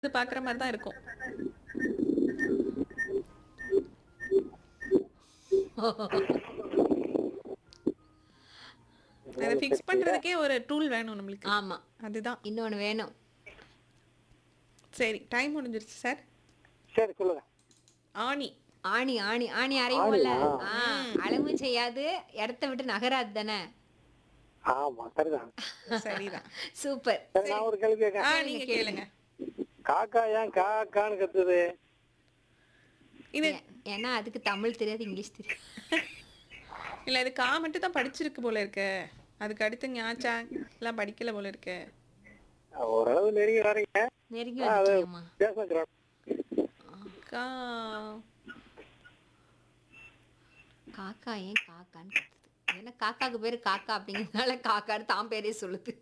இது பாக்குற மாதிரி தான் இருக்கும் அதை ஃபிக்ஸ் பண்றதுக்கே ஒரு டூல் வேணும் நம்மளுக்கு ஆமா அதுதான் இன்னொன்னு வேணும் சரி டைம் முடிஞ்சிருச்சு சார் சரி சொல்லுங்க ஆணி ஆணி ஆணி ஆணி அறையும்ல ஆணியா? ஆ அளவும் செய்யாது இடத்த விட்டு நகராது தானே ஆமா சரிதான் சரிதான் சூப்பர் சரி நான் ஒரு கேள்வி கேட்கறேன் ஆ நீங்க கேளுங்க காக்கா ஏன் காக்கான்னு கத்துது இது ஏ- ஏன்னா அதுக்கு தமிழ் தெரியாது இங்கிலீஷ் தெரியாது இல்ல இது கா மட்டும் தான் படிச்சிருக்கு போல இருக்கு அதுக்கு அடுத்து ஞாச்சா எல்லாம் படிக்கல போல இருக்கு ஓரளவு நெருங்கி வரீங்க நெருங்கி ஆ, அது வந்துட்டீங்கம்மா பேசுறேன் கா காக்கா ஏன் காக்கான்னு கத்துது ஏன்னா காக்காக்கு பேரு காக்கா அப்படிங்கிறதுனால காக்கான்னு தான் பேரே சொல்லுது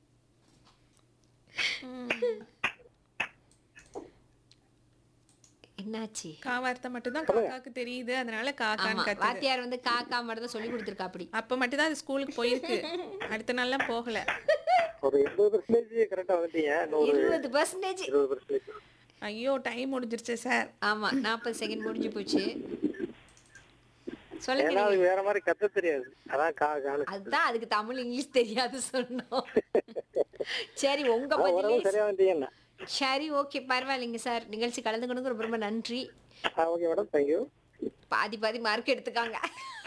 என்னாச்சு கா வார்த்தை மட்டும் தான் காக்காக்கு தெரியுது அதனால ஆமா காக்கான்னு கத்துது வாத்தியார் வந்து காக்கா மட்டும் தான் சொல்லி கொடுத்துருக்கா அப்படி அப்ப மட்டும் தான் அது ஸ்கூலுக்கு போயிருக்கு அடுத்த நாள்லாம் போகல ஒரு எண்பது பெர்சன்டேஜ் கரெக்டா வந்துட்டீங்க இன்னும் ஒரு இருபது பர்சன்டேஜ் இருபது பெர்சன்டேஜ் ஐயோ டைம் முடிஞ்சிருச்சு சார் ஆமா நாற்பது செகண்ட் முடிஞ்சு போச்சு சொல்லுங்க ஏன்னா நீங்க. அது வேற மாதிரி கத்த தெரியாது அதான் காக்கான்னு அதுதான் அதுக்கு தமிழ் இங்கிலீஷ் தெரியாது சொன்னோம் சரி உங்க அதான் பதிலே ஓரளவு சரியா வந்துட்டீங்க சரி ஓகே பரவாயில்லைங்க சார் நிகழ்ச்சி கலந்துக்கணுங்க ரொம்ப ரொம்ப நன்றி ஓகே மேடம் தேங்க்யூ பாதி பாதி மார்க் எடுத்துக்காங்க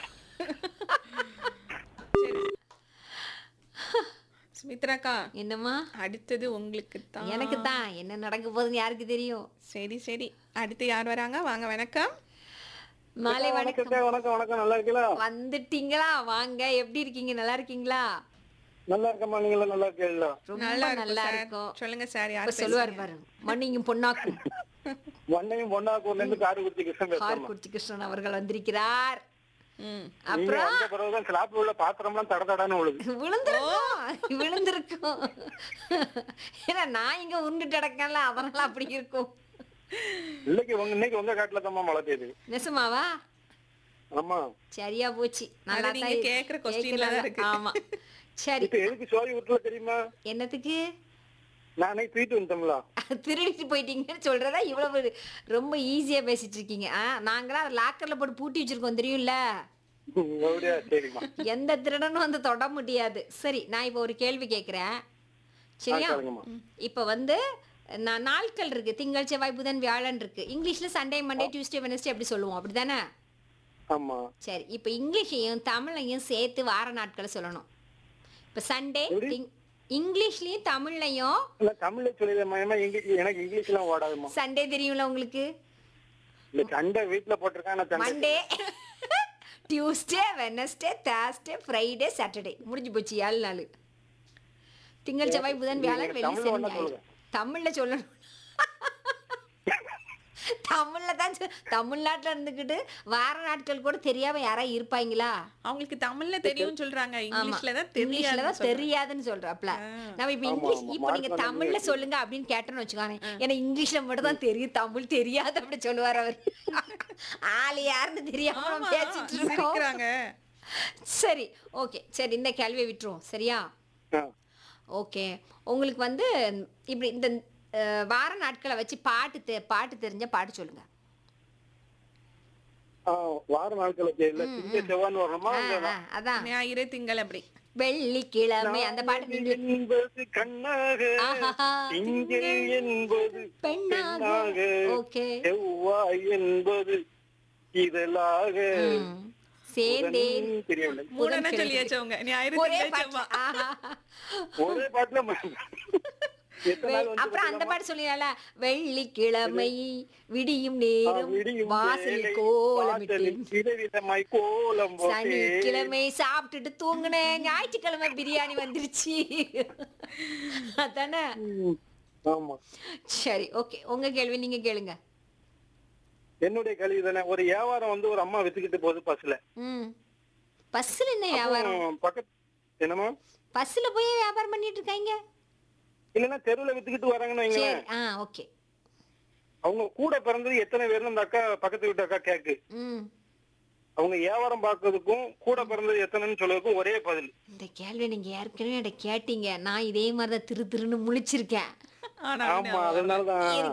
சரி சுமித்ராக்கா என்னம்மா அடுத்தது உங்களுக்கு தான் எனக்கு தான் என்ன நடக்க போகுதுன்னு யாருக்கு தெரியும் சரி சரி அடுத்து யார் வராங்க வாங்க வணக்கம் மாலை வணக்கம் வணக்கம் வணக்கம் வணக்கம் நல்லா இருக்கீங்களா வந்துட்டீங்களா வாங்க எப்படி இருக்கீங்க நல்லா இருக்கீங்களா நல்லா இருக்கமா நீங்களா நல்லா இருக்கீங்களா ரொம்ப நல்லா நல்லா இருக்கும் இருக்கும் சார் சொல்லுங்க சார் இப்ப யார் சொல்லுவார் பாரு மண்ணியும் பொன்னாக்கும் வண்ணையும் பொன்னாக்கூர்ல இருந்து காரைக்குடி கிருஷ்ணன் பேசுறேன் கார்குர்த்தி கிருஷ்ணன் அவர்கள் வந்திருக்கிறார் ம் நீங்க அப்புறம் வந்த பிறகுதான் ஸ்லாப்ல உள்ள பாத்திரம்லாம் தட தடன்னு விழுது விழுந்திருக்கும் விழுந்திருக்கும் ஏன்னா நான் இங்க உருண்டுட்டு கிடக்கல அதனால அப்படி இருக்கும் இன்னைக்கு உங்க இன்னைக்கு உங்க காட்டுல தான் மழை பெய்யுது நெசமாவா ஆமா சரியா போச்சு நல்லா அது நீங்க தான் கேக்குற question ல தான் கேட்கல. இருக்கு. ஆமா சரி இப்ப எதுக்கு சோரி விட்டுல தெரியுமா என்னத்துக்கு நானே தூக்கிட்டு வந்துட்டோம்ல திருடிட்டு போயிட்டீங்கன்னு சொல்றதா இவ்வளவு ரொம்ப ஈஸியா பேசிட்டு இருக்கீங்க ஆ, நாங்களாம் லாக்கர்ல போட்டு பூட்டி வச்சிருக்கோம் தெரியும்ல ம், அப்படியா சரிம்மா எந்த திருடனும் வந்து தொட முடியாது சரி நான் இப்போ ஒரு கேள்வி கேட்குறேன் சரியா கேளுங்கம்மா. இப்போ வந்து நான் நாட்கள் இருக்கு திங்கள் செவ்வாய் புதன் வியாழன் இருக்கு இங்கிலீஷ்ல சண்டே மண்டே டியூஸ்டே வெனஸ்டே அப்படி சொல்லுவோம் அப்படிதானே ஆமா சரி இப்போ இங்கிலீஷையும் தமிழையும் சேர்த்து வார நாட்களை சொல்லணும் இப்போ சண்டே எப்படி? திங் இங்கிலீஷ்லயும் தமிழ்லையும் இல்ல தமிழ்ல சொல்லிடுமா இங்கிலீஷ் எனக்கு இங்கிலீஷ் எல்லாம் ஓடாதுமா சண்டே தெரியும்ல உங்களுக்கு இந்த சண்டை வீட்டுல போட்டிருக்கேன் நான் சண்டை Monday Tuesday Wednesday Thursday Friday Saturday முடிஞ்சு போச்சு ஏழு நாள் திங்கள் செவ்வாய் புதன் வியாழன் நீங்க வெள்ளி தமிழ்ல சனி வேணா ஞாயிறு சொல்லுங்க. தமிழ்ல சொல்லணும் தமிழ்ல தான் சொ- தமிழ்நாட்டுல இருந்துக்கிட்டு வார நாட்கள் கூட தெரியாம யாரா இருப்பாங்களா அவங்களுக்கு தமிழ்ல தெரியும் சொல்றாங்க இங்கிலீஷ்ல தான் இங்கிலீஷ்ல தெரியாது தான் தெரியாதுன்னு சொல்றாப்ல நம்ம இப்ப இங்கிலீஷ் ஆமா. இப்போ நீங்க மார்க் தமிழ்ல சொல்லுங்க அப்படின்னு கேட்டோன்னு வச்சுக்கோங்க ஏன்னா இங்கிலீஷ்ல மட்டும் தான் தெரியும் தமிழ் தெரியாது அப்படி சொல்லுவார் அவர் ஆளு யாருன்னு தெரியாம நம்ம பேசிட்டு இருக்கோம் சிரிக்கிறாங்க சரி ஓகே சரி இந்த கேள்வியை விட்டுருவோம் சரியா ஆ. ஓகே உங்களுக்கு வந்து இப்படி இந்த அஹ், வார நாட்களை வச்சு பாட்டு தெ பாட்டு தெரிஞ்ச பாட்டு சொல்லுங்க ஆ, வார நாட்களுக்கு இல்ல திங்க செவ்வான்னு வரணுமா ஆ, ஆ, அதான் ஞாயிறு திங்கள் அப்படி வெள்ளிக்கிழமை அந்த பாட்டு நீங்க என்பது கண்ணாக ஆஹாஹா, திங்கள் என்பது பெண்ணாக பெண்ணாக ஓகே செவ்வாய் என்பது இதழாக ம். சேர்ந்தேன் புதன் தெரியவில்லை மூணு சொல்லியாச்சு அவங்க ஞாயிறு ஒரே திங்கள் பாட்டு செவ்வாய் ஆஹா. ஒரே பாட்டுல ம- எத்தனை நாள் வந்து அப்புறம் அந்த பாட்டு சொல்லிடல வெள்ளிக்கிழமை விடியும் ஆ, நேரம் விடியும் வாசலில் வேளை, கோலமிட்டேன் வாசலில் விதவிதமாய் கோலம் போட்டேன் சனிக்கிழமை சாப்பிட்டுட்டு தூங்குனேன் ஞாயிற்றுக்கிழமை பிரியாணி வந்துருச்சு அதானே ம், ஆமா சரி ஓகே உங்க கேள்வி நீங்க கேளுங்க என்னுடைய கல்வி தானே ஒரு வியாபாரம் வந்து ஒரு அம்மா வித்துக்கிட்டு போகுது பஸ்ல ம் பஸ்ஸில் என்ன வியாபாரம் அப்புறம் பக்கத்து என்னமா பஸ்ஸில் போய் வியாபாரம் பண்ணிட்டு இருக்காங்க இல்லன்னா தெருவுல வித்துக்கிட்டு வராங்கன்னு வைங்களேன் சரி ஆ ஓகே அவங்க கூட பிறந்தது எத்தனை பேர்னு அந்த அக்கா பக்கத்து வீட்டு அக்கா கேக்கு ம் அவங்க வியாபாரம் பார்க்கறதுக்கும் கூட பிறந்தது எத்தனைன்னு சொல்றதுக்கும் ஒரே பதில் இந்த கேள்வி நீங்க ஏற்கனவே என்கிட்ட கேட்டீங்க நான் இதே மாதிரி தான் திரு திருன்னு முழிச்சிருக்கேன் ஆனா ஆமா அதனாலதான்